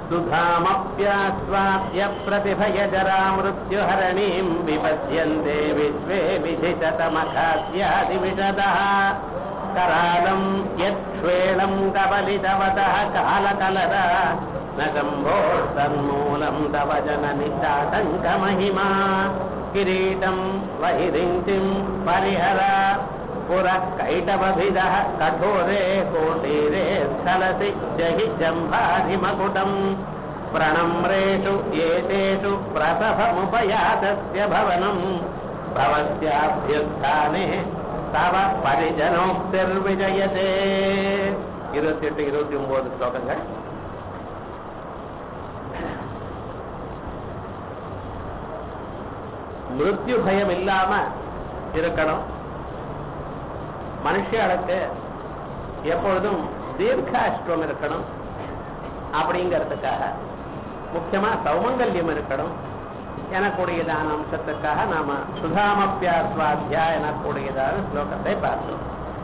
सुधामप्यास्वाद्य प्रतिभयजरा मृत्युहरणीम् विपद्यन्ते विश्वे विधिशतमखाद्यादिविशदः करालम् यच्छ्वेणम् कबलितवतः कालकलदा न शम्भोस्तन्मूलम् तव जननितातङ्कमहिमा किरीटम् वहिरिङ्क्तिम् परिहर पुरः कैटवभिदः कठोरे कोटीरे स्खलसि जहि जम्भाधिमकुटम् प्रणम्रेषु एतेषु प्रसभमुपयातस्य भवनम् भवत्याभ्युत्थाने தவ பரிஜனோக்திர்விஜயதே இருபத்தி எட்டு இருபத்தி ஒன்பது ஸ்லோகங்கள் மிருத்யு பயம் இல்லாம இருக்கணும் மனுஷர்களுக்கு எப்பொழுதும் தீர்க்காஷ்டம் இருக்கணும் அப்படிங்கிறதுக்காக முக்கியமா சௌமங்கல்யம் இருக்கணும் எனக்கூடியதான அம்சத்துக்காக நாம சுதாமப்பியாஸ்வாத்தியா எனக்கூடியதான ஸ்லோகத்தை பார்த்தோம்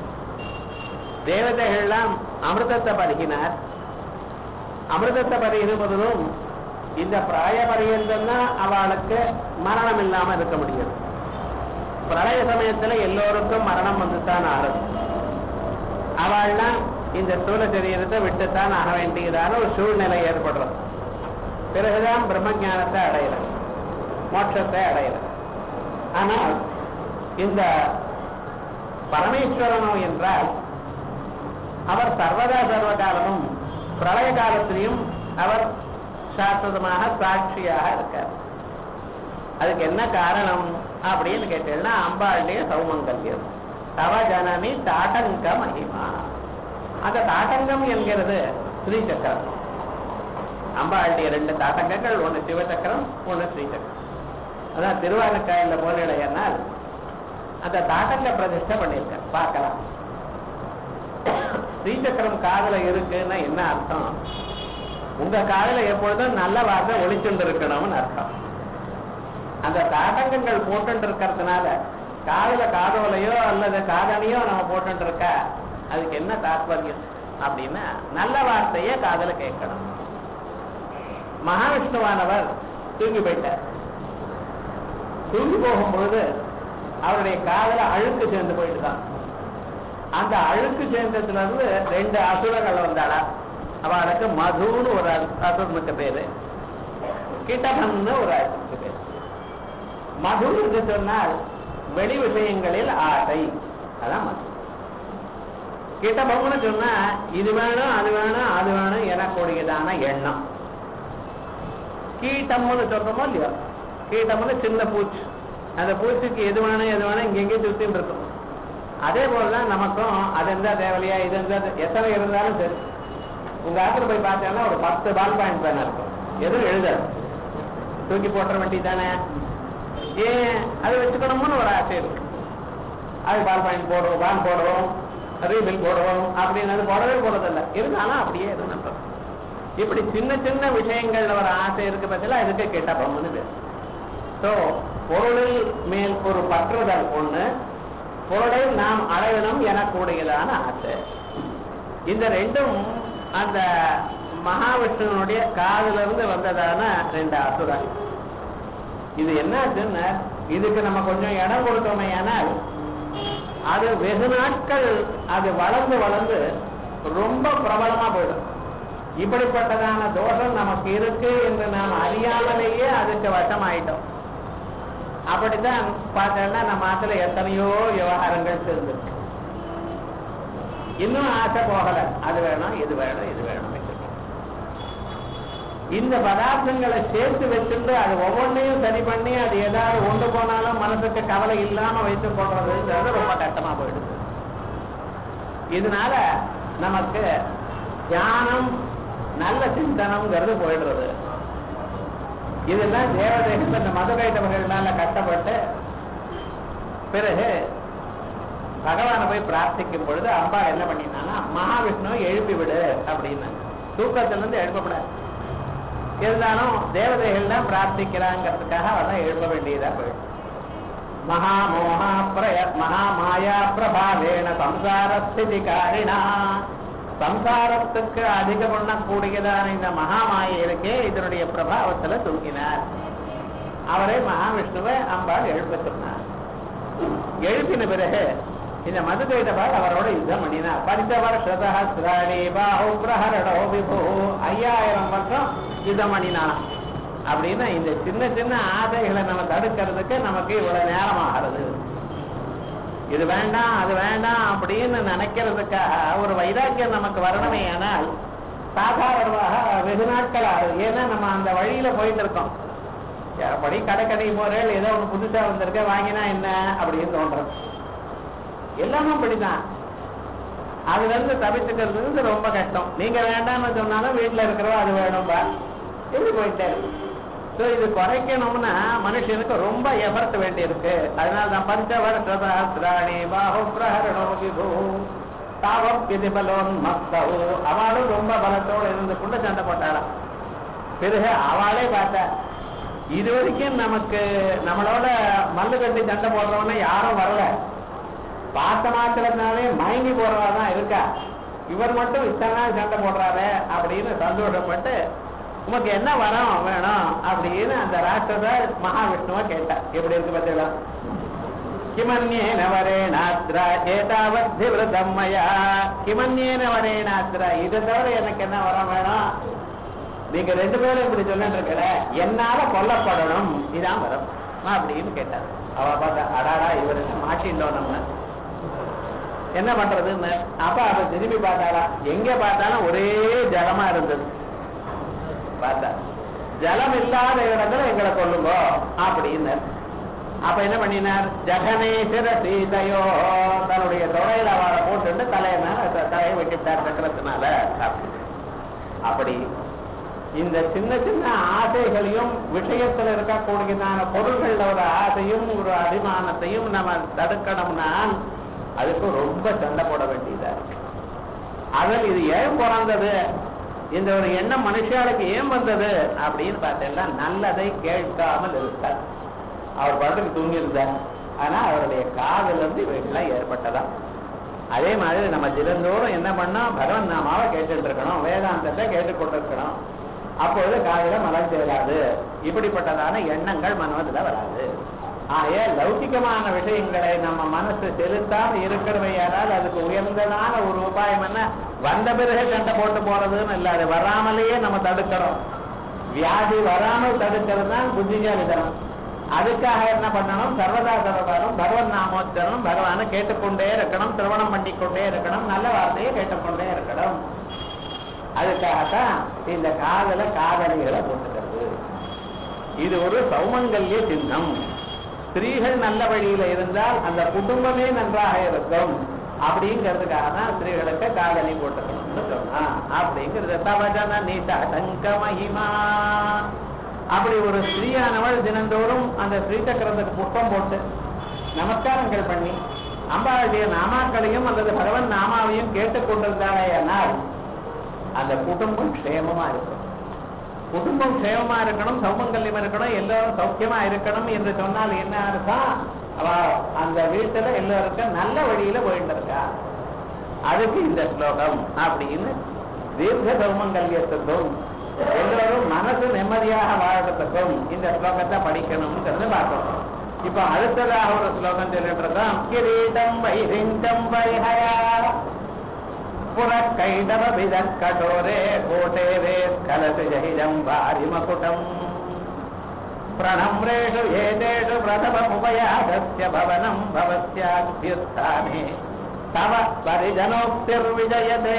தேவதைகள்லாம் அமிர்தத்தை பருகினார் அமிர்தத்தை பருகினதும் இந்த பிராய பரியந்தம் தான் அவளுக்கு மரணம் இல்லாம இருக்க முடியும் பிரளய சமயத்துல எல்லோருக்கும் மரணம் வந்துதான் ஆறும் அவள்லாம் இந்த ஸ்தூல சரீரத்தை விட்டுத்தான் ஆக வேண்டியதான ஒரு சூழ்நிலை ஏற்படுறது பிறகுதான் பிரம்ம ஞானத்தை அடையிறது மோட்சத்தை அடையிறது ஆனால் இந்த பரமேஸ்வரனோ என்றால் அவர் சர்வதா சர்வ காலமும் பிரளய காலத்திலையும் அவர் சாஸ்வதமாக சாட்சியாக இருக்கார் அதுக்கு என்ன காரணம் அப்படின்னு கேட்டீங்கன்னா அம்பாளுடைய சௌமங்கல்யம் தவ ஜனனி தாட்டங்க மகிமா அந்த தாட்டங்கம் என்கிறது ஸ்ரீசக்கரம் அம்பாளுடைய ரெண்டு தாட்டங்கங்கள் ஒன்று சிவசக்கரம் ஒன்று ஸ்ரீசக்கரம் அதான் திருவாரூக்காயில போனால் அந்த தாட்டங்க பிரதிஷ்டை பண்ணியிருக்க பார்க்கலாம் ஸ்ரீசக்கரம் காதல இருக்குன்னா என்ன அர்த்தம் உங்க காதல எப்பொழுதும் நல்ல வார்த்தை ஒளிச்சுண்டு இருக்கணும்னு அர்த்தம் அந்த தாட்டங்கங்கள் போட்டு இருக்கிறதுனால காதல காதோலையோ அல்லது காதலையோ நம்ம போட்டு இருக்க அதுக்கு என்ன தாற்பயம் அப்படின்னா நல்ல வார்த்தையே காதல கேட்கணும் மகாவிஷ்ணுவானவர் தூங்கி போயிட்டார் தூங்கி போகும்பொழுது அவருடைய காதல அழுக்கு சேர்ந்து போயிட்டுதான் அந்த அழுக்கு சேர்ந்ததுல இருந்து ரெண்டு அசுரங்கள் வந்தாளா அவளுக்கு மதுன்னு ஒரு அசுரனுக்கு பேரு கிட்டகன்னு ஒரு அசுரனுக்கு பேரு மது என்று சொன்னால் வெளி விஷயங்களில் ஆசை அதான் மது கிட்டபம்னு சொன்னா இது வேணும் அது வேணும் அது வேணும் எனக்கூடியதான எண்ணம் கீட்டம்னு சொல்றோமோ இல்லையோ கீட்டம்னு சின்ன பூச்சி அந்த பூச்சிக்கு எது வேணும் எது வேணும் இங்கெங்கே சுத்தின்னு இருக்கும் அதே போலதான் நமக்கும் அது இருந்தா தேவையா இது இருந்தா எத்தனை இருந்தாலும் சரி உங்க ஆத்துல போய் பார்த்தீங்கன்னா ஒரு பத்து பால் பாயிண்ட் பேனா இருக்கும் எதுவும் எழுதாது தூக்கி போட்டுற வேண்டியதானே ஏன் அதை வச்சுக்கணும்னு ஒரு ஆசை இருக்கு அது பால் பாயிண்ட் போடுவோம் பால் போடுவோம் ரீபில் போடுவோம் அப்படின்னு அது போடவே போறதில்ல இருந்தாலும் அப்படியே இருந்தோம் இப்படி சின்ன சின்ன விஷயங்கள்ல ஒரு ஆசை இருக்கு பத்தில இதுக்கு கெட்ட பொம்முன்னு பேர் ஸோ பொருளில் மேல் ஒரு பற்றுதல் ஒண்ணு பொருளை நாம் அடையணும் எனக்கூடியதான ஆசை இந்த ரெண்டும் அந்த மகாவிஷ்ணுனுடைய காதுல இருந்து வந்ததான ரெண்டு அசுரன் இது என்னாச்சுன்னா இதுக்கு நம்ம கொஞ்சம் இடம் கொடுத்தோமே ஆனால் அது வெகு நாட்கள் அது வளர்ந்து வளர்ந்து ரொம்ப பிரபலமா போயிடும் இப்படிப்பட்டதான தோஷம் நமக்கு இருக்கு என்று நாம் அறியாமலேயே அதுக்கு வசமாயிட்டோம் அப்படித்தான் பார்த்தோம்னா நம்ம ஆத்துல எத்தனையோ விவகாரங்கள் தெரிஞ்சிருக்கு இன்னும் ஆசை போகல அது வேணும் இது வேணும் இது வேணும் இந்த பதார்த்தங்களை சேர்த்து வச்சுட்டு அது ஒவ்வொன்றையும் சரி பண்ணி அது ஏதாவது ஒன்று போனாலும் மனசுக்கு கவலை இல்லாம வைத்து போடுறதுங்கிறது ரொம்ப கஷ்டமா போயிடுது இதனால நமக்கு தியானம் நல்ல சிந்தனம்ங்கிறது போயிடுறது இதெல்லாம் தேவதைகள் இந்த மதுரைட்டவர்களால கஷ்டப்பட்டு பிறகு பகவானை போய் பிரார்த்திக்கும் பொழுது அம்பா என்ன பண்ணினான்னா மகாவிஷ்ணு எழுப்பி விடு அப்படின்னு தூக்கத்திலிருந்து எழுப்பப்படாது இருந்தாலும் தேவதைகள் தான் பிரார்த்திக்கிறாங்கிறதுக்காக அவெல்லாம் எழுப்ப வேண்டியதா போயிடும் மகாமோகா பிரய மகாமாயா பிரபாவேன சம்சார ஸ்திதி காரிணா சம்சாரத்துக்கு அதிக பண்ணக்கூடியதான இந்த மகாமாயை இருக்கே இதனுடைய பிரபாவத்துல தூங்கினார் அவரை மகாவிஷ்ணுவை அம்பாள் எழுப்ப சொன்னார் எழுப்பின பிறகு இந்த மதுகைதபால் அவரோட யுத்தம் பண்ணினார் பஞ்ச வருஷதாணி பாஹு பிரஹரணோ விபு ஐயாயிரம் வருஷம் யுத்தம் பண்ணினானாம் அப்படின்னா இந்த சின்ன சின்ன ஆசைகளை நம்ம தடுக்கிறதுக்கு நமக்கு இவ்வளவு நேரம் ஆகிறது இது வேண்டாம் அது வேண்டாம் அப்படின்னு நினைக்கிறதுக்காக ஒரு வைராக்கியம் நமக்கு வரணுமே ஆனால் சாதாரணமாக வெகு நாட்கள் ஆகுது ஏன்னா நம்ம அந்த வழியில போயிட்டு இருக்கோம் படி கடை கடை போறேன் ஏதோ ஒன்று புதுசா வந்திருக்க வாங்கினா என்ன அப்படின்னு தோன்றது எல்லாமே அப்படிதான் அதுல இருந்து தவிர்த்துக்கிறது ரொம்ப கஷ்டம் நீங்க வேண்டாம்னு சொன்னாலும் வீட்டுல இருக்கிறவோ அது வேணும்பா எப்படி போயிட்டே ஸோ இது குறைக்கணும்னா மனுஷனுக்கு ரொம்ப எஃபர்ட் வேண்டி இருக்கு அதனால தான் பஞ்சவர்ஷதாணி பாஹு பிரஹரணோ விபு தாவம் விதிபலோன் மஸ்தவு அவளும் ரொம்ப பலத்தோடு இருந்து கொண்டு சண்டை போட்டாளாம் பிறகு அவளே பார்த்தா இது வரைக்கும் நமக்கு நம்மளோட மல்லு கட்டி சண்டை போடுறவன யாரும் வரல பார்த்த மாத்திரத்தினாலே மயங்கி போறவா தான் இருக்கா இவர் மட்டும் இத்தனை நாள் சண்டை போடுறாரு அப்படின்னு சந்தோஷப்பட்டு உமக்கு என்ன வரம் வேணும் அப்படின்னு அந்த ராட்சத மகாவிஷ்ணுவ கேட்டா எப்படி இருக்கு பார்த்தீங்களா கிமன்யேன வரேணாத்ரா ஏதாவத்தி விரதம் மயா கிமன்யேன வரேணாத்ரா இதை தவிர எனக்கு என்ன வரம் வேணும் நீங்க ரெண்டு பேரும் இப்படி சொல்லிட்டு இருக்கல என்னால கொல்லப்படணும் இதான் வரும் அப்படின்னு கேட்டார் அவ பார்த்தா அடாடா இவருக்கு மாட்டிட்டோம் நம்ம என்ன பண்றதுன்னு அப்ப அவ திரும்பி பார்த்தாரா எங்க பார்த்தாலும் ஒரே ஜலமா இருந்தது பார்த்தா ஜலம் இல்லாத இடத்துல எங்களை கொள்ளுங்க அப்படின்னு அப்ப என்ன பண்ணினார் ஜெகனேஸ்வர சீதையோ தன்னுடைய தொடையில அவரை போட்டுட்டு தலையை மேல தலையை வெட்டிட்டார் சக்கரத்தினால அப்படி இந்த சின்ன சின்ன ஆசைகளையும் விஷயத்துல இருக்கக்கூடியதான பொருள்கள்ல ஒரு ஆசையும் ஒரு அபிமானத்தையும் நம்ம தடுக்கணும்னா அதுக்கு ரொம்ப சண்டை போட வேண்டியதா இருக்கு அதில் இது ஏன் பிறந்தது இந்த ஒரு எண்ணம் மனுஷாளுக்கு ஏன் வந்தது அப்படின்னு பார்த்தேன்னா நல்லதை கேட்காமல் இருக்கார் அவர் பாட்டுக்கு தூங்கியிருந்தார் ஆனா அவருடைய காதல் இருந்து இவைகள்லாம் ஏற்பட்டதா அதே மாதிரி நம்ம தினந்தோறும் என்ன பண்ணோம் பகவன் நாமாவை கேட்டுட்டு இருக்கணும் வேதாந்தத்தை கேட்டுக்கொண்டிருக்கணும் அப்பொழுது காதல மலம் சேராது இப்படிப்பட்டதான எண்ணங்கள் மனதில் வராது ஆக லௌகிகமான விஷயங்களை நம்ம மனசு செலுத்தாம இருக்கிறவையானால் அதுக்கு உயர்ந்ததான ஒரு உபாயம் என்ன வந்த பிறகு சண்டை போட்டு போறதுன்னு இல்லை அது வராமலேயே நம்ம தடுக்கிறோம் வியாதி வராமல் தடுக்கிறது தான் புத்திஜாலிதனம் அதுக்காக என்ன பண்ணணும் சர்வதா சர்வதாரம் பகவன் நாமோச்சரணம் பகவானை கேட்டுக்கொண்டே இருக்கணும் திருமணம் பண்ணிக்கொண்டே இருக்கணும் நல்ல வார்த்தையை கேட்டுக்கொண்டே இருக்கணும் அதுக்காகத்தான் இந்த காதல காதலிகளை போட்டுக்கிறது இது ஒரு சௌமங்கல்ய சின்னம் ஸ்திரீகள் நல்ல வழியில இருந்தால் அந்த குடும்பமே நன்றாக இருக்கும் அப்படிங்கிறதுக்காக தான் ஸ்திரீகளுக்கு காதலி போட்டுக்கணும்னு சொன்னா அப்படிங்கிறது தவஜன நீசங்க மகிமா அப்படி ஒரு ஸ்திரீயானவள் தினந்தோறும் அந்த ஸ்ரீசக்கரத்துக்கு புஷ்பம் போட்டு நமஸ்காரங்கள் பண்ணி அம்பாளுடைய நாமாக்களையும் அல்லது பகவன் நாமாவையும் கேட்டுக்கொண்டிருந்தாலேயானால் அந்த குடும்பம் க்ஷேமமா இருக்கும் குடும்பம் க்ஷேமமா இருக்கணும் சௌமங்கல்யம் இருக்கணும் எல்லாரும் சௌக்கியமா இருக்கணும் என்று சொன்னால் என்ன அர்த்தம் அவ அந்த வீட்டுல எல்லாருக்கும் நல்ல வழியில போயிட்டு இருக்கா அதுக்கு இந்த ஸ்லோகம் அப்படின்னு தீர்க்க சௌமங்கல்யத்துக்கும் எல்லோரும் மனசு நிம்மதியாக வாழறதுக்கும் இந்த ஸ்லோகத்தை படிக்கணும்ங்கிறது பார்க்கணும் இப்ப அடுத்ததாக ஒரு ஸ்லோகம் சொல்லிட்டு இருக்கோம் கிரீடம் வைரிஞ்சம் வைஹயா पुरःकैटवभिदः कोटे वेत्कलसि जहिजम् वारिमकुटम् प्रणम्रेषु एतेषु प्रथममुपयासस्य भवनम् भवस्याभ्युत्थाने तव परिजनोक्तिर्विजयते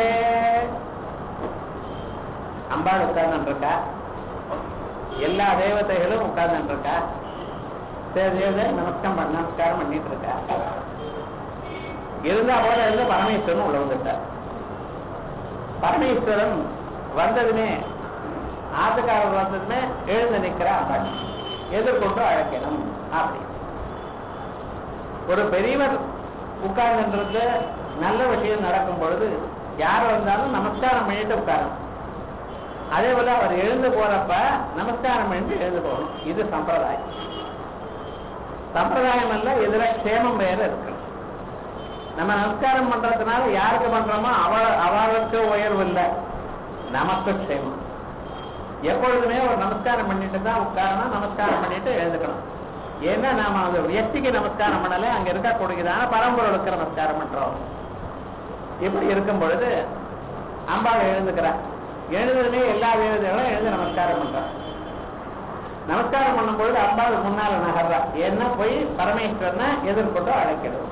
அம்பாள் உட்கார்ந்துருக்கா எல்லா தேவதைகளும் உட்கார்ந்துருக்கா தேவதை நமஸ்காரம் பண்ண நமஸ்காரம் பண்ணிட்டு இருக்கா இருந்தா போல இருந்து பரமேஸ்வரன் உள்ள வந்துட்டார் பரமேஸ்வரன் வந்ததுமே ஆத்துக்காரர் வந்ததுமே எழுந்து நிற்கிற அம்பாள் எதிர்கொண்டு அழைக்கணும் அப்படி ஒரு பெரியவர் உட்கார்ந்துன்றது நல்ல விஷயம் நடக்கும் பொழுது யார் வந்தாலும் நமஸ்காரம் பண்ணிட்டு உட்காரணும் அதே போல அவர் எழுந்து போறப்ப நமஸ்காரம் பண்ணிட்டு எழுந்து போகணும் இது சம்பிரதாயம் சம்பிரதாயம் அல்ல இதுல க்ஷேமம் வேற இருக்கு நம்ம நமஸ்காரம் பண்றதுனால யாருக்கு பண்றோமோ அவ அவளுக்கு உயர்வு இல்லை நமக்கு க்ஷேமம் எப்பொழுதுமே ஒரு நமஸ்காரம் பண்ணிட்டு தான் உட்காரணும் நமஸ்காரம் பண்ணிட்டு எழுந்துக்கணும் ஏன்னா நாம அந்த வியக்திக்கு நமஸ்காரம் பண்ணல அங்க இருக்கக்கூடியதான பரம்பொருளுக்கு நமஸ்காரம் பண்றோம் இப்படி இருக்கும் பொழுது அம்பாள் எழுந்துக்கிறார் எழுதுமே எல்லா தேவதைகளும் எழுந்து நமஸ்காரம் பண்றான் நமஸ்காரம் பண்ணும் பொழுது அம்பாள் முன்னால நகர்றா என்ன போய் பரமேஸ்வரனை எதிர்கொண்டு அழைக்கிறது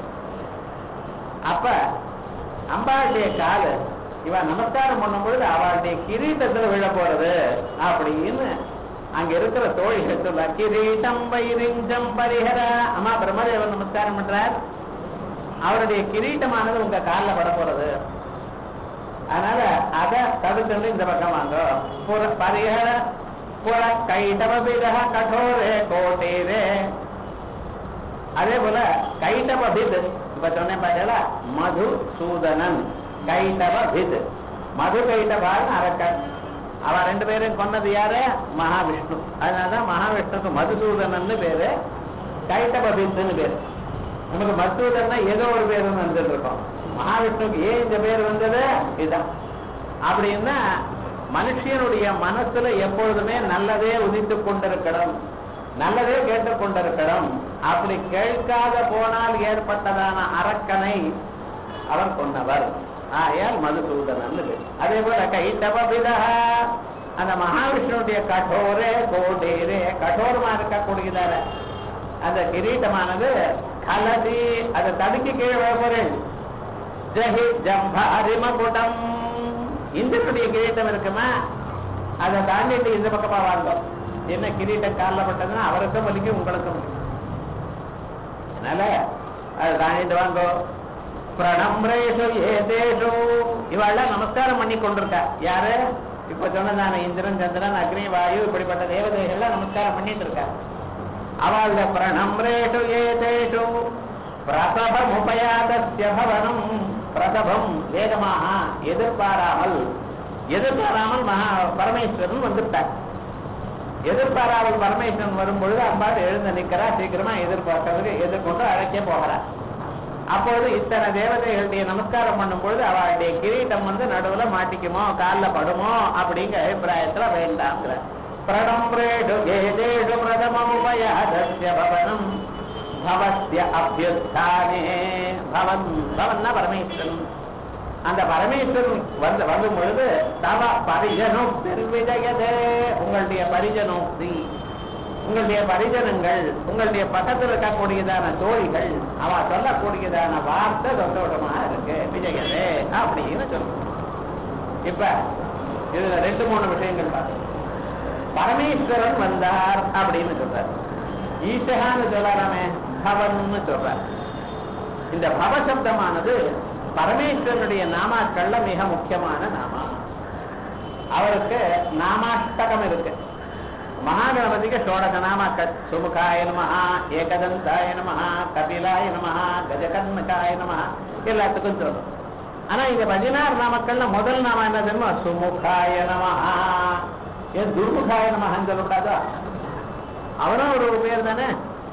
அப்ப அம்பாளுடைய காலு இவன் நமஸ்காரம் பண்ணும் பொழுது அவளுடைய கிரீட்டத்துல விழ போறது அப்படின்னு அங்க இருக்கிற தோழிகள் சொல்ல கிரீட்டம் வைரிஞ்சம் பரிஹர அம்மா பிரம்மதேவன் நமஸ்காரம் பண்றார் அவருடைய கிரீட்டமானது உங்க காலில் பட போறது அதனால அதை தடுத்து இந்த பக்கம் வாங்க புற பரிஹர புற கைடபித கடோரே கோட்டேரே அதே போல கைடபித் இப்ப சொன்னேன் பார்த்தா மது சூதனன் கைடபித் மது கைடபான்னு அரக்கன் அவன் ரெண்டு பேரும் கொன்னது யாரு மகாவிஷ்ணு அதனாலதான் மகாவிஷ்ணுக்கு மதுசூதனன்னு பேரு கைட்டபபித்துன்னு பேரு நமக்கு மதுசூதன்னா ஏதோ ஒரு பேர் வந்துட்டு இருக்கோம் மகாவிஷ்ணுக்கு ஏன் இந்த பேர் வந்தது இதுதான் அப்படின்னா மனுஷனுடைய மனசுல எப்பொழுதுமே நல்லதே உதித்து கொண்டிருக்கணும் நல்லதே கேட்டுக் கொண்டிருக்கணும் அப்படி கேட்காத போனால் ஏற்பட்டதான அரக்கனை அவர் கொன்னவர் ஆயால் மதுசூதனன் பேர் அதே போல கைட்டபிதா அந்த மகாவிஷ்ணுடைய கடோரே கோடேரே கடோரமா இருக்கக்கூடியதான அந்த கிரீட்டமானது கலதி அதை தடுக்கி கீழே போறேன் ஜஹி ஜம்பாரிமகுடம் இந்திரனுடைய கிரீட்டம் இருக்குமா அதை தாண்டிட்டு இந்த பக்கமா வாழ்ந்தோம் என்ன கிரீட்டம் காலில் பட்டதுன்னா அவருக்கும் வலிக்கும் உங்களுக்கும் வலிக்கும் அதனால அதை தாண்டிட்டு வாங்கோ பிரணம்ரேஷு ஏதேஷு இவாள்லாம் நமஸ்காரம் பண்ணி கொண்டிருக்கா யாரு இப்ப சொன்னதான இந்திரன் சந்திரன் அக்னி வாயு இப்படிப்பட்ட தேவதைகள்லாம் நமஸ்காரம் பண்ணிட்டு இருக்கா அவள பிரணம்ரேஷு ஏதேஷு பிரசபம் உபயாதஸ்ய பவனம் பிரசபம் வேகமாக எதிர்பாராமல் எதிர்பாராமல் மகா பரமேஸ்வரன் வந்துட்டார் எதிர்பாராமல் பரமேஸ்வரன் வரும்பொழுது அம்பாள் எழுந்து நிக்கிறா சீக்கிரமா எதிர்பார்க்கறதுக்கு எதிர்கொண்டு அழைக்க போகிறார் அப்பொழுது இத்தனை தேவதைகளுடைய நமஸ்காரம் பண்ணும் பொழுது அவளுடைய கிரீட்டம் வந்து நடுவுல மாட்டிக்குமோ காலில் படுமோ அப்படிங்கிற அபிப்பிராயத்துல வேண்டாங்கிற பிரணம்ரேடு கேதேஷு பிரதமமுபயாதஸ்ய பவனம் பவஸ்ய அபியுத்தானே பவன் பவன்னா பரமேஸ்வரன் அந்த பரமேஸ்வரன் வந்து வரும் பொழுது தவ பரிஜனோக்தி விஜயதே உங்களுடைய பரிஜனோக்தி உங்களுடைய பரிஜனங்கள் உங்களுடைய பக்கத்தில் இருக்கக்கூடியதான தோழிகள் அவ சொல்லக்கூடியதான வார்த்தை சந்தோஷமா இருக்கு விஜயதே அப்படின்னு சொல்லுங்க இப்ப இதுல ரெண்டு மூணு விஷயங்கள் பார்த்தோம் பரமேஸ்வரன் வந்தார் அப்படின்னு சொல்றார் ஈசகான்னு சொல்லாராமே பவன்னு சொல்றார் இந்த பவ சப்தமானது பரமேஸ்வரனுடைய நாமாக்கள்ல மிக முக்கியமான நாமா அவருக்கு நாமாஷ்டகம் இருக்கு மகாகணபதிக்கு ஷோடச நாமாக்கள் சுமுகாய நமஹ ஏகதந்தாய நமஹ கபிலாய நமஹ கஜகன்மகாய நமஹ எல்லாத்துக்கும் சொல்லும் ஆனா இந்த பதினாறு நாமக்கள்ல முதல் நாம என்ன தெரியுமா சுமுகாய நமஹ ஏன் துர்முகாய நமஹன்னு சொல்லக்கூடாதா அவனும் ஒரு பேர் தானே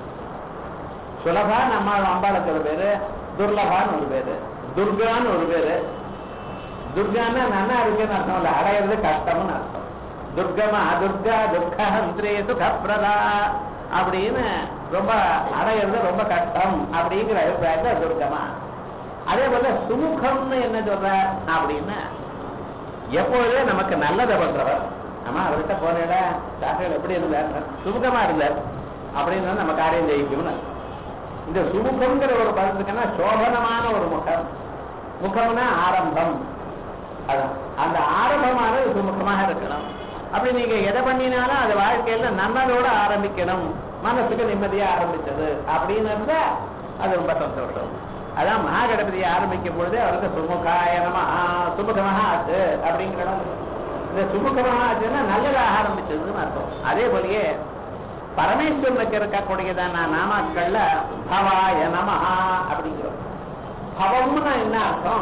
சுலபா நம்ம அம்பாளுக்கு ஒரு பேரு துர்லபான்னு ஒரு பேரு துர்கான்னு ஒரு பேரு துர்கான்னா நன்னா இருக்குன்னு அர்த்தம் இல்லை அடையிறது கஷ்டம்னு அர்த்தம் துர்கமா துர்கா துர்கஹந்திரே சுகப்பிரதா அப்படின்னு ரொம்ப அடையிறது ரொம்ப கஷ்டம் அப்படிங்கிற அபிப்பிராயத்தை துர்கமா அதே போல சுமுகம்னு என்ன சொல்ற அப்படின்னா எப்பொழுதே நமக்கு நல்லதை பண்றவர் ஆமா அவர்கிட்ட போனேட டாக்டர் எப்படி இருந்தார் சுமுகமா இருந்தார் அப்படின்னு நம்ம காரியம் ஜெயிக்கும்னு இந்த சுமுகம்ங்கிற ஒரு பதத்துக்குன்னா சோபனமான ஒரு முகம் முகம்னா ஆரம்பம் அதான் அந்த ஆரம்பமானது சுமுகமாக இருக்கணும் அப்படி நீங்க எதை பண்ணினாலும் அது வாழ்க்கையில நல்லதோட ஆரம்பிக்கணும் மனசுக்கு நிம்மதியா ஆரம்பிச்சது அப்படின்னு இருந்தா அது ரொம்ப சந்தோஷம் அதான் மகாகணபதியை ஆரம்பிக்கும் பொழுது அவருக்கு சுமுகாய நம சுமுகமாக ஆச்சு அப்படிங்கிற இந்த சுமுகமாக ஆச்சுன்னா நல்லதாக ஆரம்பிச்சதுன்னு அர்த்தம் அதே போலயே பரமேஸ்வரனுக்கு இருக்கக்கூடியதான நாமாக்கள்ல பவாய நமஹா அப்படிங்கிறோம் பவம்னா என்ன அர்த்தம்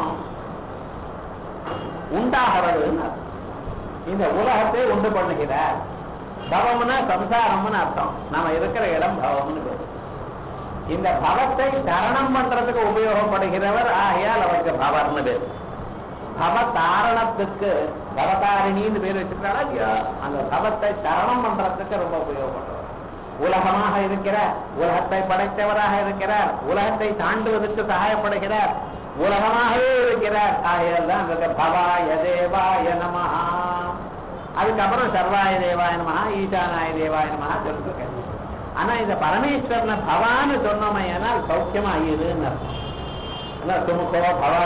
உண்டாகிறதுன்னு அர்த்தம் இந்த உலகத்தை உண்டு பண்ணுகிறார் பவம்னா சம்சாரம்னு அர்த்தம் நாம இருக்கிற இடம் பவம்னு பேரு இந்த பவத்தை தரணம் பண்றதுக்கு உபயோகப்படுகிறவர் ஆகையால் அவருக்கு பவர்னு பேர் பவதாரணத்துக்கு பவதாரிணின்னு பேர் வச்சிருக்காளா இல்லையா அந்த பவத்தை தரணம் பண்றதுக்கு ரொம்ப உபயோகப்படுறவர் உலகமாக இருக்கிறார் உலகத்தை படைத்தவராக இருக்கிறார் உலகத்தை தாண்டுவதற்கு சகாயப்படுகிறார் உலகமாகவே இருக்கிறார் ஆகையால் தான் அந்த பவாய தேவாய நமஹா அதுக்கப்புறம் சர்வாய தேவாய நமஹா ஈசானாய தேவாய நமஹா சொல்லிருக்கேன் ஆனா இந்த பரமேஸ்வரனை பவான்னு சொன்னோமே ஏனால் சௌக்கியமா இருன்னு அர்த்தம் துமுக்கோ பவா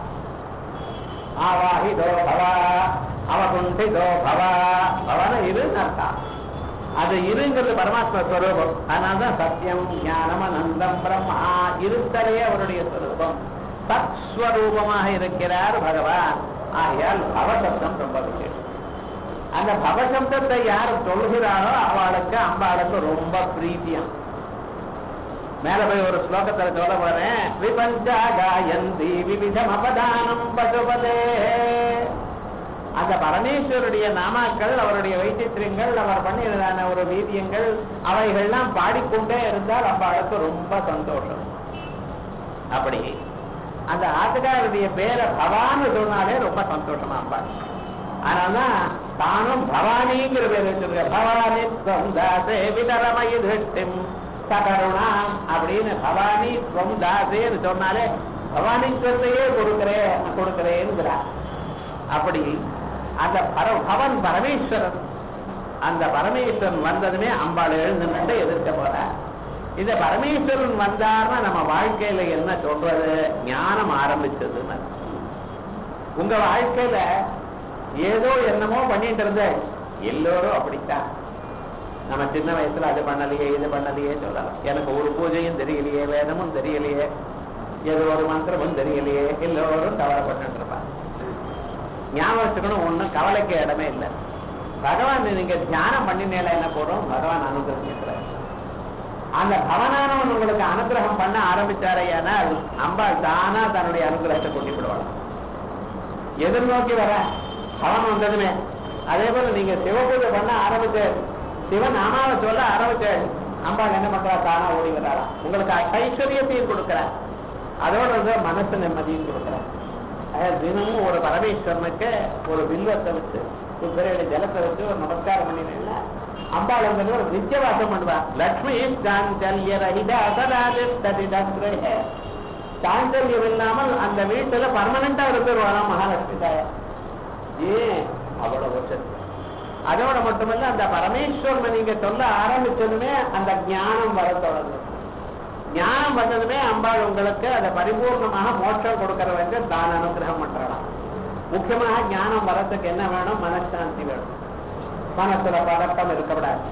ஆவாஹிதோ பவா அவகுண்டிதோ பவா பவன இருன்னு அர்த்தம் அது இருங்கிறது பரமாத்ம ஸ்வரூபம் அதனால்தான் சத்தியம் ஞானம் அனந்தம் பிரம்மா இருத்தலே அவருடைய ஸ்வரூபம் சத்ஸ்வரூபமாக இருக்கிறார் பகவான் ஆகையால் பவசப்தம் ரொம்ப விசேஷம் அந்த பவசப்தத்தை யார் சொல்கிறாரோ அவளுக்கு அம்பாளுக்கு ரொம்ப பிரீத்தியம் மேல போய் ஒரு ஸ்லோகத்துல சொல்ல போறேன் விபஞ்சா காயந்தி விவிதம் அபதானம் பசுபதே அந்த பரமேஸ்வருடைய நாமாக்கள் அவருடைய வைத்தியங்கள் அவர் பண்ணியதான ஒரு வீதியங்கள் அவைகள்லாம் பாடிக்கொண்டே இருந்தால் அம்பாளுக்கு ரொம்ப சந்தோஷம் அப்படி அந்த ஆட்டுக்காரருடைய பேரை பவான்னு சொன்னாலே ரொம்ப சந்தோஷமா அம்பாள் அதனாலதான் தானும் பவானிங்கிற பேர் வச்சிருக்க பவானி சொந்தாசே விதரமயி திருஷ்டிம் சகருணா அப்படின்னு பவானி சொந்தாசேன்னு சொன்னாலே பவானிக்கிறதையே கொடுக்கிறேன் கொடுக்கிறேன்கிறார் அப்படி அந்த பர பவன் பரமேஸ்வரன் அந்த பரமேஸ்வரன் வந்ததுமே அம்பாள் எழுந்து எதிர்க்க போற இந்த பரமேஸ்வரன் வந்தார்னா நம்ம வாழ்க்கையில என்ன சொல்றது ஞானம் ஆரம்பிச்சதுன்னு உங்க வாழ்க்கையில ஏதோ என்னமோ பண்ணிட்டு இருந்த எல்லோரும் அப்படித்தான் நம்ம சின்ன வயசுல அது பண்ணலையே இது பண்ணலையே சொல்லலாம் எனக்கு ஒரு பூஜையும் தெரியலையே வேதமும் தெரியலையே ஏதோ ஒரு மந்திரமும் தெரியலையே எல்லோரும் கவலைப்பட்டு இருப்பாங்க ஞாபகம் வச்சுக்கணும் ஒண்ணும் கவலைக்கு இடமே இல்லை பகவான் நீங்க தியானம் பண்ணினேல என்ன போறோம் பகவான் அனுகிரகிக்கிறார் அந்த பவனானவன் உங்களுக்கு அனுகிரகம் பண்ண ஆரம்பிச்சாரையானால் அம்பாள் தானா தன்னுடைய அனுகிரகத்தை கொண்டு விடுவாள் எதிர்நோக்கி வர பவன் வந்ததுமே அதே போல நீங்க சிவபூஜை பண்ண ஆரம்பிச்சு சிவன் நாமாவை சொல்ல ஆரம்பிச்சு அம்பாள் என்ன பண்றா தானா ஓடி வர்றாளா உங்களுக்கு ஐஸ்வர்யத்தையும் கொடுக்கிறார் அதோட வந்து மனசு நிம்மதியும் கொடுக்கிறார் அதாவது தினமும் ஒரு பரமேஸ்வரனுக்கு ஒரு வில்வத்தை வச்சு ஒரு பெரிய ஜலத்தை வச்சு ஒரு நமஸ்காரம் பண்ணினீங்கன்னா அம்பாள் வந்து ஒரு நித்தியவாசம் பண்ணுவா லக்ஷ்மி சாஞ்சல்ய ரஹித அசராஜ சாஞ்சல்யம் இல்லாமல் அந்த வீட்டுல பர்மனண்டா இருந்துருவானா மகாலட்சுமி தாயா ஏன் அவ்வளவு சக்தி அதோட மட்டுமல்ல அந்த பரமேஸ்வரனை நீங்க சொல்ல ஆரம்பிச்சதுமே அந்த ஞானம் வர தொடங்கும் ஞானம் வந்ததுமே அம்பாள் உங்களுக்கு அதை பரிபூர்ணமாக மோட்சம் கொடுக்கறவங்க தான் அனுகிரகம் பண்றலாம் முக்கியமாக ஞானம் வரதுக்கு என்ன வேணும் மனசாந்தி வேணும் மனசுல பதட்டம் இருக்கக்கூடாது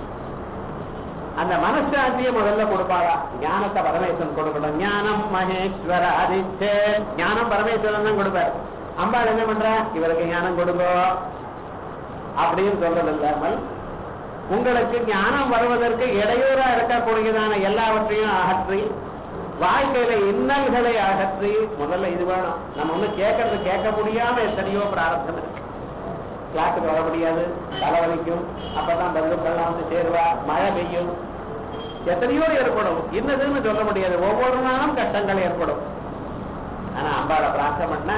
அந்த மனசாந்தியை முதல்ல கொடுப்பாளா ஞானத்தை பரமேஸ்வரன் கொடுக்கணும் ஞானம் மகேஸ்வர ஆதித்ய ஞானம் பரமேஸ்வரன் தான் கொடுப்பார் அம்பாள் என்ன பண்ற இவருக்கு ஞானம் கொடுங்கோ அப்படின்னு சொல்றது இல்லாமல் உங்களுக்கு ஞானம் வருவதற்கு இடையூறா இருக்கக்கூடியதான எல்லாவற்றையும் அகற்றி வாழ்க்கையில இன்னல்களை அகற்றி முதல்ல இது வேணும் நம்ம ஒண்ணு கேட்கறது கேட்க முடியாம எத்தனையோ பிரார்த்தம் இருக்கு கிளாஸுக்கு வர முடியாது தலைவலிக்கும் அப்பதான் பந்துக்கள்லாம் வந்து சேருவா மழை பெய்யும் எத்தனையோ ஏற்படும் இன்னதுன்னு சொல்ல முடியாது ஒவ்வொரு நாளும் கஷ்டங்கள் ஏற்படும் ஆனா அம்பாளை பிரார்த்தனை பண்ண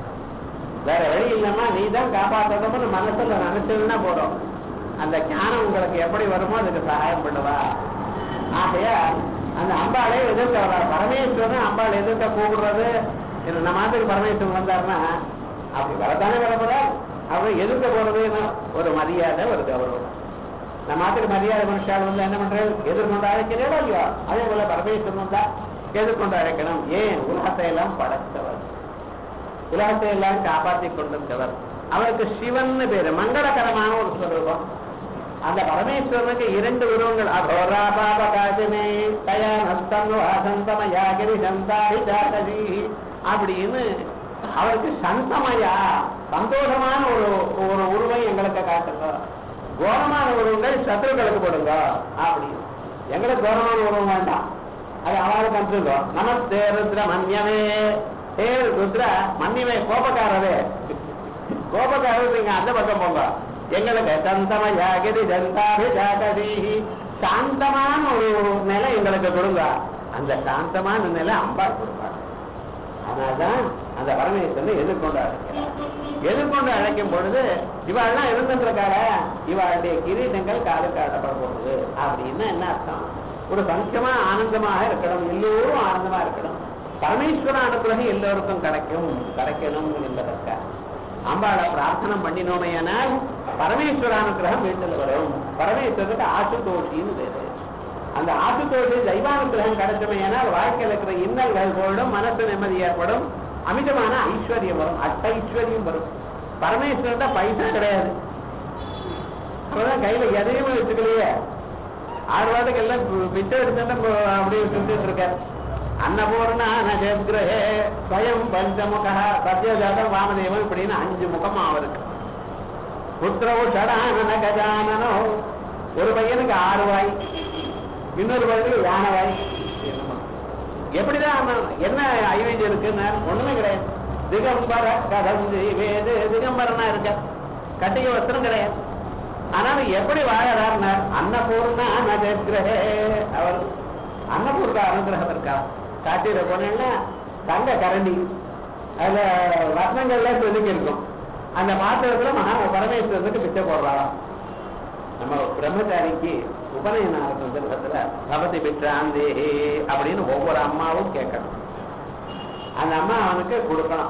வேற வழி இல்லாம நீ தான் காப்பாற்றணும்னு மனசுல நினைச்சதுன்னா போறோம் அந்த ஞானம் உங்களுக்கு எப்படி வருமோ அதுக்கு சகாயம் பண்ணுவா ஆகையா அந்த அம்பாளே எதிர்க்க வர பரமேஸ்வரன் அம்பாள் எதிர்க்க கூப்பிடுறது இது நம்ம மாத்துக்கு பரமேஸ்வரன் வந்தாருன்னா அப்படி வரத்தானே வரப்போறா அவர் எதிர்க்க போறது என்ன? ஒரு மரியாதை ஒரு கௌரவம் நம்ம மாத்துக்கு மரியாதை மனுஷால் வந்து என்ன பண்றது எதிர்கொண்டு அழைக்கிறேடோ இல்லையோ அதே போல பரமேஸ்வரன் வந்தா எதிர்கொண்டு அழைக்கணும் ஏன் உலகத்தை எல்லாம் படைத்தவர் உலகத்தை எல்லாம் காப்பாற்றி கொண்டிருந்தவர் அவருக்கு சிவன் பேரு மங்களகரமான ஒரு ஸ்வரூபம் அந்த பரமேஸ்வரனுக்கு இரண்டு உருவங்கள் அகோரா பாப காஜமே தயா நஸ்தம் வாசந்தமயா கிரி சந்தாரி ஜாதவி அப்படின்னு அவருக்கு சந்தமயா சந்தோஷமான ஒரு ஒரு உருவை எங்களுக்கு காட்டுங்க கோரமான உருவங்கள் சத்ருக்களுக்கு கொடுங்க அப்படின்னு எங்களுக்கு கோரமான உருவம் வேண்டாம் அது அவளுக்கு அனுப்பிச்சுங்க நமஸ்தே ருத்ர மன்யமே ஏ ருத்ர மன்யமே கோபக்காரரே கோபக்காரர் நீங்க அந்த பக்கம் போங்க எங்களுக்கு சந்தமயாகிரி ஜந்தாபி ஜாகதீஹி சாந்தமான ஒரு நிலை எங்களுக்கு கொடுங்க அந்த சாந்தமான நிலை அம்பாள் கொடுப்பாள் அதனால்தான் அந்த பரமேஸ்வரனை எதிர்கொண்டு அழைக்கிறார் எதிர்கொண்டு அழைக்கும் பொழுது இவாள்லாம் இருந்துருக்காள இவாளுடைய கிரீடங்கள் காது காட்டப்பட போகுது அப்படின்னா என்ன அர்த்தம் ஒரு சங்கமா ஆனந்தமாக இருக்கணும் எல்லோரும் ஆனந்தமா இருக்கணும் பரமேஸ்வர அனுகிரகம் எல்லோருக்கும் கிடைக்கும் கிடைக்கணும் என்பதற்காக அம்பாளை பிரார்த்தனை பண்ணினோமையானால் பரமேஸ்வர அனுகிரகம் வீட்டில் வரும் பரமேஸ்வரனுக்கு ஆசுதோஷின்னு பேரு அந்த ஆசுதோஷி தெய்வானுகிரகம் கிடைச்சமையானால் வாழ்க்கையில் இருக்கிற இன்னல்கள் போயிடும் மனசு நிம்மதி ஏற்படும் அமிதமான ஐஸ்வர்யம் வரும் அட்டைஸ்வரியம் வரும் பரமேஸ்வரன் பைசா கிடையாது அவர்தான் கையில எதையுமே வச்சுக்கலையே ஆறு வாட்டுக்கு எல்லாம் பி- பிச்சை எடுத்துட்டு அப்படியே சுத்திட்டு இருக்கார் அன்னபூர்ணா நஜகிரகே ஸ்வயம் பஞ்சமுக சத்யஜாதம் வாமதேவன் இப்படின்னு அஞ்சு முகமா அவருக்கு புத்திரவு ஷடானன கஜானனோ ஒரு பையனுக்கு ஆறு வாய் இன்னொரு பையனுக்கு யானை வாய் எப்படிதான் அவன் என்ன ஐவேஜ் இருக்குன்னு ஒண்ணுமே கிடையாது திகம்பர கதம் வேது திகம்பரனா இருக்க கட்டிக வஸ்திரம் கிடையாது ஆனாலும் எப்படி வாழறாருனார் அன்னபூர்ணா நஜகிரகே அவர் அன்னபூர்ணா அனுகிரகம் இருக்கா காட்டில போனேன்னா தங்க கரண்டி அதுல ரத்னங்கள்லாம் செதுக்கி இருக்கும் அந்த பாத்திரத்துல மகா பரமேஸ்வரனுக்கு பிச்சை போடுறாராம் நம்ம பிரம்மச்சாரிக்கு உபநயன சந்தர்ப்பத்துல பவதி பிற்றாந்தேஹே அப்படின்னு ஒவ்வொரு அம்மாவும் கேட்கணும் அந்த அம்மா அவனுக்கு கொடுக்கணும்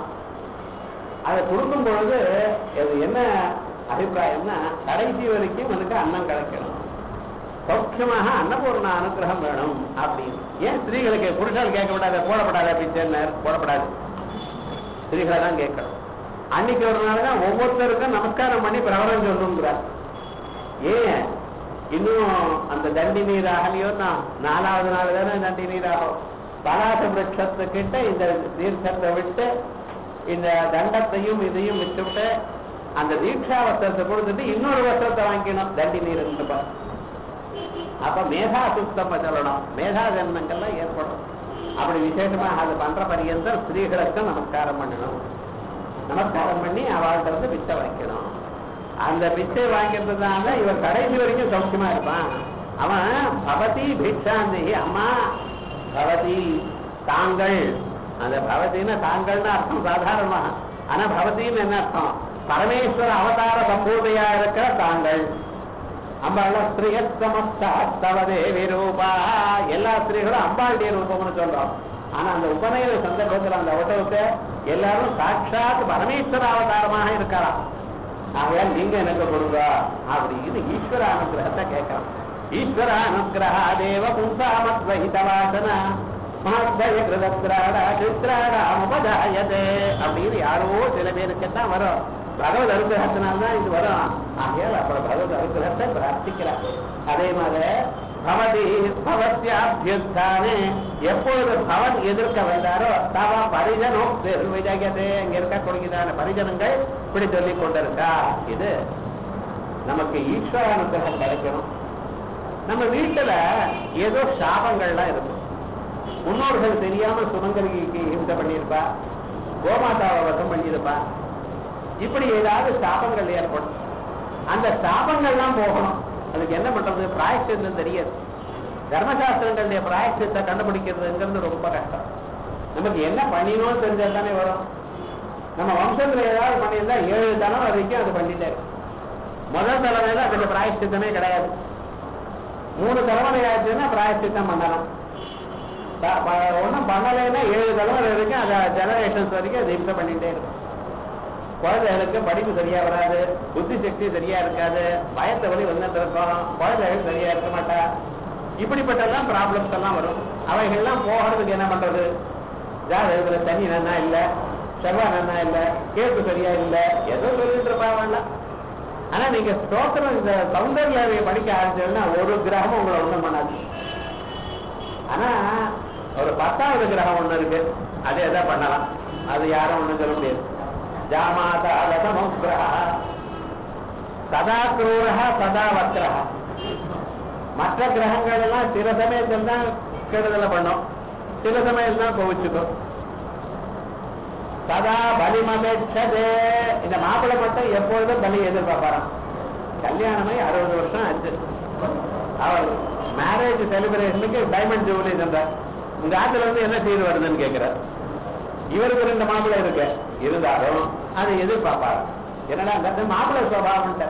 அதை கொடுக்கும் பொழுது அது என்ன அபிப்பிராயம்னா கடைசி வரைக்கும் அவனுக்கு அன்னம் கிடைக்கணும் சௌக்கியமாக அன்னபூர்ண அனுகிரகம் வேணும் அப்படின்னு ஏன் ஸ்திரீகளுக்கு புருஷன் கேட்கப்படாத போடப்படாத பிச்சை போடப்படாது ஸ்திரீகளை தான் கேட்கணும் அன்னைக்கு ஒரு நாள் தான் ஒவ்வொருத்தருக்கும் நமஸ்காரம் பண்ணி பிரபலம் சொல்லணுங்கிறார் ஏன் இன்னும் அந்த தண்டி நீர் ஆகலையோன்னா நாலாவது நாள் தானே தண்டி நீர் ஆகும் பலாச விரட்சத்துக்கிட்ட இந்த தீர்த்தத்தை விட்டு இந்த தண்டத்தையும் இதையும் விட்டுவிட்டு அந்த தீட்சா வஸ்திரத்தை கொடுத்துட்டு இன்னொரு வஸ்திரத்தை வாங்கிக்கணும் தண்டி நீர் இருந்துப்பா அப்ப மேதா சுத்தம் சொல்லணும் மேதா ஜன்மங்கள்லாம் ஏற்படும் அப்படி விசேஷமாக அது பண்ற பரியந்தம் ஸ்திரீகளுக்கும் நமஸ்காரம் பண்ணணும் நமஸ்காரம் பண்ணி அவள்கிட்ட இருந்து பிச்சை வாங்கிக்கணும் அந்த பிச்சை வாங்கிறதுனால இவன் கடைசி வரைக்கும் சௌக்கியமா இருப்பான் அவன் பவதி பிக்ஷாந்தி அம்மா பவதி தாங்கள் அந்த பவதின்னு தாங்கள்னு அர்த்தம் சாதாரணமா ஆனா பவதின்னு என்ன அர்த்தம் பரமேஸ்வர அவதார சம்பூதையா இருக்கிற தாங்கள் அம்பாள் ஸ்திரியத்தமஸ்தவ தேவி ரூபா எல்லா ஸ்திரீகளும் அம்பாளுடைய ரூபம்னு சொல்றோம் ஆனா அந்த உபநயன சந்தர்ப்பத்தில் அந்த அவட்டத்தை எல்லாரும் சாட்சாத் பரமேஸ்வர அவதாரமாக இருக்கலாம் ஆகையால் நீங்க எனக்கு கொடுங்க அப்படின்னு ஈஸ்வர அனுகிரகத்தை கேட்கலாம் ஈஸ்வர அனுகிரகா தேவ பும்சாமத்வஹித வாசன மகத்வய கிருதத்ராடா சித்ராடா உபஜாயதே அப்படின்னு யாரோ சில பேருக்கு தான் வரும் பகவத் அனுகிரகத்தினால்தான் இது வரும் ஆகையால் அப்ப பகவத் அனுகிரகத்தை பிரார்த்திக்கிறார் அதே மாதிரி பவதி பவத்தியாபியுத்தானே எப்பொழுது பவன் எதிர்க்க வந்தாரோ தவ பரிஜனோ விஜயதே அங்க இருக்கக்கூடியதான பரிஜனங்கள் இப்படி சொல்லிக் கொண்டிருக்கா இது நமக்கு ஈஸ்வர அனுகிரகம் கிடைக்கணும் நம்ம வீட்டுல ஏதோ சாபங்கள்லாம் இருக்கும் முன்னோர்கள் தெரியாம சுமங்கலிக்கு ஹிம்சை பண்ணியிருப்பா கோமாதாவை வசம் பண்ணியிருப்பா இப்படி ஏதாவது சாபங்கள் ஏற்படும் அந்த சாபங்கள்லாம் போகணும் அதுக்கு என்ன பண்றது பிராயச்சித்தம் தெரியாது தர்மசாஸ்திரங்களுடைய பிராயச்சித்தை கண்டுபிடிக்கிறதுங்கிறது ரொம்ப கஷ்டம் நமக்கு என்ன பண்ணினோம்னு தெரிஞ்சா தானே வரும் நம்ம வம்சத்துல ஏதாவது பண்ணியிருந்தா ஏழு தலைமை வரைக்கும் அது பண்ணிட்டே இருக்கும் முதல் தலைமையில அதுக்கு பிராயச்சித்தமே கிடையாது மூணு தலைமுறை ஆச்சுன்னா பிராயச்சித்தம் பண்ணலாம் ஒன்றும் பண்ணலைன்னா ஏழு தலைமுறை வரைக்கும் அதை ஜெனரேஷன்ஸ் வரைக்கும் அது இம்சை பண்ணிட்டே இருக்கும் குழந்தைகளுக்கு படிப்பு சரியா வராது புத்தி சக்தி சரியா இருக்காது பயத்த வழி வந்துட்டு இருக்கும் குழந்தைகள் சரியா இருக்க மாட்டா இப்படிப்பட்டெல்லாம் ப்ராப்ளம்ஸ் எல்லாம் வரும் அவைகள்லாம் போகிறதுக்கு என்ன பண்றது ஜாதகத்துல தண்ணி நன்னா இல்ல செவ்வாய் நன்னா இல்ல கேட்டு சரியா இல்ல ஏதோ சொல்லிட்டு இருப்பா வேண்டாம் ஆனா நீங்க ஸ்தோத்திரம் இந்த சௌந்தர்யாவை படிக்க ஆரம்பிச்சதுன்னா ஒரு கிரகமும் உங்களை ஒண்ணும் பண்ணாது ஆனா ஒரு பத்தாவது கிரகம் ஒண்ணு இருக்கு அது எதா பண்ணலாம் அது யாரும் ஒண்ணும் சொல்ல முடியாது ஜாமாதா லதமுக்ரஹ சதா குரூரஹ சதா வக்ரஹ மற்ற கிரகங்கள் எல்லாம் சில சமயத்தில் தான் கெடுதலை பண்ணும் சில சமயம் தான் கோவிச்சுக்கும் சதா பலிமபேட்சதே இந்த மாப்பிள்ளை மட்டும் எப்பொழுதும் பலி எதிர்பார்ப்பாராம் கல்யாணமே அறுபது வருஷம் ஆச்சு அவர் மேரேஜ் செலிப்ரேஷனுக்கு டைமண்ட் ஜூபிலி தந்தார் உங்க ஆத்துல இருந்து என்ன செய்து வருதுன்னு கேட்கிறார் இவருக்கு ரெண்டு மாப்பிள்ளை இருக்கு இருந்தாலும் அதை எதிர்பார்ப்பாரு என்னடா அந்த மாப்பிள்ளை சுவாவம்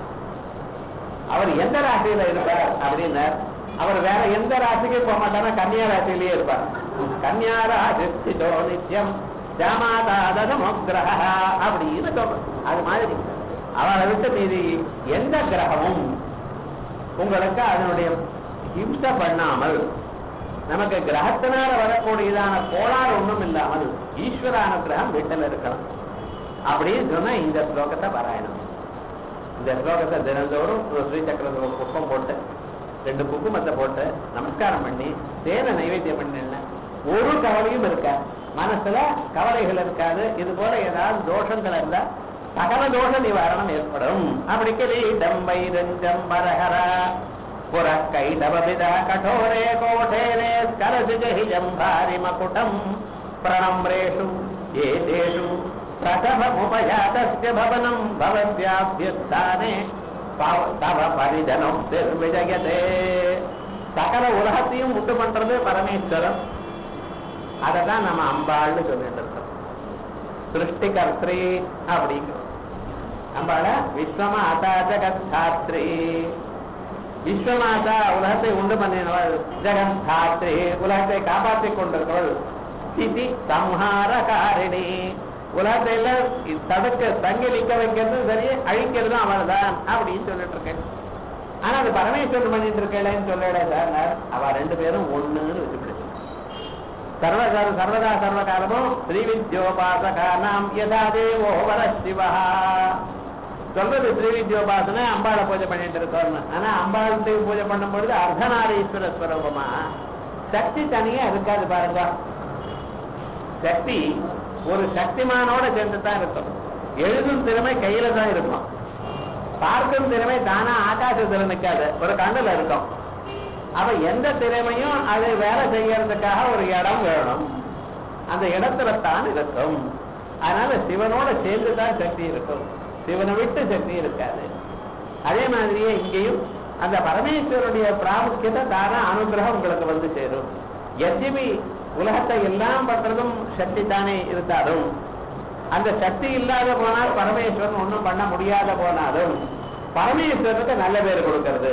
அவர் எந்த ராசியில இருப்பார் அப்படின்னார் அவர் வேற எந்த ராசிக்கும் போக மாட்டாரா கன்னியா ராசியிலேயே இருப்பார் கன்னியா ராசிதோ நித்தியம் ஜாமாதாதமோகிரக அப்படின்னு சொல்றோம் அது மாதிரி அவரை விட்டு மீதி எந்த கிரகமும் உங்களுக்கு அதனுடைய ஹிம்சை பண்ணாமல் நமக்கு கிரகத்தினால வரக்கூடியதான கோளாறு ஒண்ணும் இல்லாமல் ஈஸ்வர அனுகிரகம் வீட்டில் இருக்கலாம் அப்படின்னு சொன்னா இந்த ஸ்லோகத்தை பாராயணம் இந்த ஸ்லோகத்தை தினந்தோறும் ஒரு ஸ்ரீ சக்கரத்தில் ஒரு புஷ்பம் போட்டு ரெண்டு குக்குமத்தை போட்டு நமஸ்காரம் பண்ணி தேனை நைவேத்தியம் பண்ணின ஒரு கவலையும் இருக்க மனசுல கவலைகள் இருக்காது இது போல ஏதாவது தோஷங்கள் இருந்தா சகல தோஷ நிவாரணம் ஏற்படும் அப்படி கிரீடம் வைரஞ்சம் மரஹர புறக்கைடவவித கடோரே கோட்டேரே ஸ்கலசிஜஹிஜம் பாரி மகுடம் பிரணம்ரேஷு ஏதேஷு பிரசவமுபயாதஸ்ய பவனம் பவத்யாபியஸ்தானே பவ- தவ பரிஜனம் விஜயதே சகல உலகத்தையும் உண்டு பண்றது பரமேஸ்வரன் அதை தான் நம்ம அம்பாள்னு சொல்லிட்டு இருக்கோம் சிருஷ்டிகர்த்ரி அப்படிங்கிறோம் அம்பாள விஸ்வமாதா ஜெகத்தாத்ரி விஸ்வமாதா உலகத்தை உண்டு பண்ணினவள் ஜெகத்தாத்ரி உலகத்தை காப்பாற்றிக் கொண்டிருக்கிறவள் ஸ்திதி சம்ஹாரகாரிணி உலகத்தை எல்லாம் தடுக்க தங்கி நிக்க வைக்கிறது சரி அழிக்கிறதும் அவள் தான் அப்படின்னு சொல்லிட்டு இருக்கேன் ஆனா அது பரமேஸ்வரன் பண்ணிட்டு இருக்கேன்னு சொல்லல சார் அவ ரெண்டு பேரும் ஒண்ணுன்னு வச்சுக்கிட்டு சர்வகால சர்வதா சர்வகாலமும் ஸ்ரீவித்யோபாசகானாம் யதா தேவோ வர சிவா சொல்றது ஸ்ரீவித்யோபாசனை அம்பாளை பூஜை பண்ணிட்டு இருக்கோம்னு ஆனா அம்பாளுக்கு பூஜை பண்ணும் பொழுது அர்த்தநாரீஸ்வர ஸ்வரூபமா சக்தி தனியா இருக்காது பாருங்க சக்தி ஒரு சக்திமானோட சேர்ந்து தான் இருக்கும் எழுதும் திறமை கையில தான் இருக்கும் பார்க்கும் திறமை தானா ஆகாசத்துல நிக்காது ஒரு கண்ணுல இருக்கும் அப்ப எந்த திறமையும் அது வேலை செய்யறதுக்காக ஒரு இடம் வேணும் அந்த இடத்துல தான் இருக்கும் அதனால சிவனோட சேர்ந்து தான் சக்தி இருக்கும் சிவனை விட்டு சக்தி இருக்காது அதே மாதிரியே இங்கேயும் அந்த பரமேஸ்வருடைய பிராமுக்கியத்தை தானா அனுகிரகம் உங்களுக்கு வந்து சேரும் எத்திபி உலகத்தை எல்லாம் பண்றதும் சக்தி தானே இருந்தாலும் அந்த சக்தி இல்லாத போனால் பரமேஸ்வரன் ஒண்ணும் பண்ண முடியாத போனாலும் பரமேஸ்வரனுக்கு நல்ல பேர் கொடுக்கிறது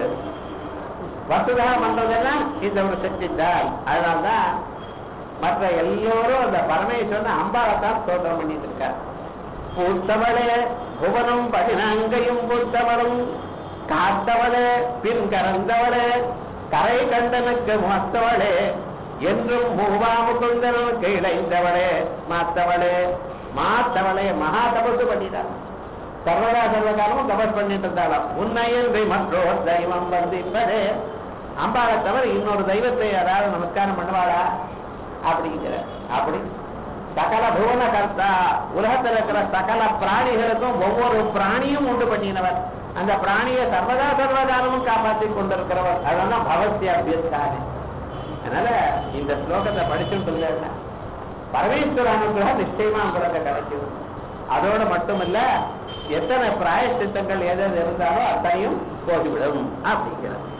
வசுதா பண்றதெல்லாம் இந்த ஒரு சக்தி தான் அதனால்தான் மற்ற எல்லோரும் அந்த பரமேஸ்வரன் அம்பாவைத்தான் ஸ்தோத்திரம் பண்ணிட்டு இருக்கார் பூத்தவளே புவனம் பதினாங்கையும் பூத்தவளும் காத்தவளே பின் கறந்தவளே கரை கண்டனுக்கு மாத்தவளே என்றும் மூவா முகுந்தனுக்கு இடைந்தவளே மாத்தவளே மாத்தவளே மகா தபசு பண்ணிட்டார் சர்வதா சர்வகாலமும் தபஸ் பண்ணிட்டு இருந்தாலும் உன்னையன்றி மற்றோர் தெய்வம் வந்திப்பதே அம்பாவை தவிர இன்னொரு தெய்வத்தை யாராவது நமஸ்காரம் பண்ணுவாளா அப்படிங்கிற அப்படி சகல புவன கர்த்தா உலகத்தில் இருக்கிற சகல பிராணிகளுக்கும் ஒவ்வொரு பிராணியும் உண்டு பண்ணினவர் அந்த பிராணியை சர்வதா சர்வகாலமும் காப்பாற்றி கொண்டிருக்கிறவர் அதெல்லாம் பவசிய அபியஸ்தானே அதனால இந்த ஸ்லோகத்தை படிச்சுட்டு இருந்தேன்னா பரமேஸ்வர அனுகிரகம் நிச்சயமா உங்களுக்கு கிடைக்கும் அதோட மட்டுமல்ல எத்தனை பிராயச்சித்தங்கள் எது எது இருந்தாலும் அத்தனையும் போய்விடும் அப்படிங்கிறது